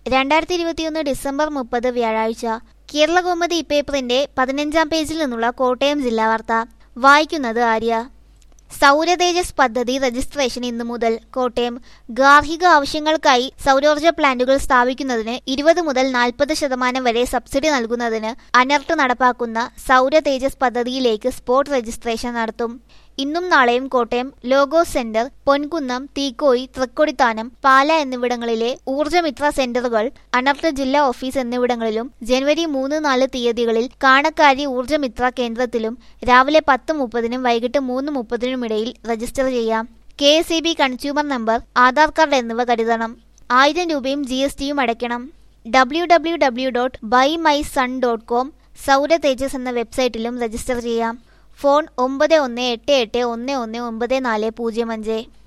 രണ്ടായിരത്തി ഇരുപത്തിയൊന്ന് ഡിസംബർ മുപ്പത് വ്യാഴാഴ്ച കേരളകൗമുദി പേപ്പറിന്റെ പതിനഞ്ചാം പേജിൽ നിന്നുള്ള കോട്ടയം ജില്ലാ വാർത്ത വായിക്കുന്നത് ആര്യ സൗരതേജസ് പദ്ധതി രജിസ്ട്രേഷൻ ഇന്നു മുതൽ കോട്ടയം ഗാർഹിക ആവശ്യങ്ങൾക്കായി സൗരോർജ്ജ പ്ലാന്റുകൾ സ്ഥാപിക്കുന്നതിന് ഇരുപത് മുതൽ നാൽപ്പത് ശതമാനം വരെ സബ്സിഡി നൽകുന്നതിന് അനർട്ട് നടപ്പാക്കുന്ന സൗര തേജസ് പദ്ധതിയിലേക്ക് സ്പോട്ട് രജിസ്ട്രേഷൻ നടത്തും ഇന്നും നാളെയും കോട്ടയം ലോഗോ സെന്റർ പൊൻകുന്നം തീക്കോയി തൃക്കൊടിത്താനം പാല എന്നിവിടങ്ങളിലെ ഊർജ്ജമിത്ര സെന്ററുകൾ അനർട്ട് ജില്ലാ ഓഫീസ് എന്നിവിടങ്ങളിലും ജനുവരി മൂന്ന് നാല് തീയതികളിൽ കാണക്കാരി ഊർജ്ജമിത്ര കേന്ദ്രത്തിലും രാവിലെ പത്ത് മുപ്പതിനും വൈകിട്ട് മൂന്ന് മുപ്പതിനും ഇടയിൽ രജിസ്റ്റർ ചെയ്യാം K S E B consumer number Aadhaar card എന്നിവ കരുതണം ആയിരം രൂപയും ജി എസ് ടിയും അടയ്ക്കണം W W W dot buy my sun dot com Soura Tejas എന്ന വെബ്സൈറ്റിലും രജിസ്റ്റർ ചെയ്യാം ഫോൺ ഒമ്പത് ഒന്ന് എട്ട് എട്ട് ഒന്ന് ഒന്ന് ഒമ്പത് നാല് പൂജ്യം അഞ്ച്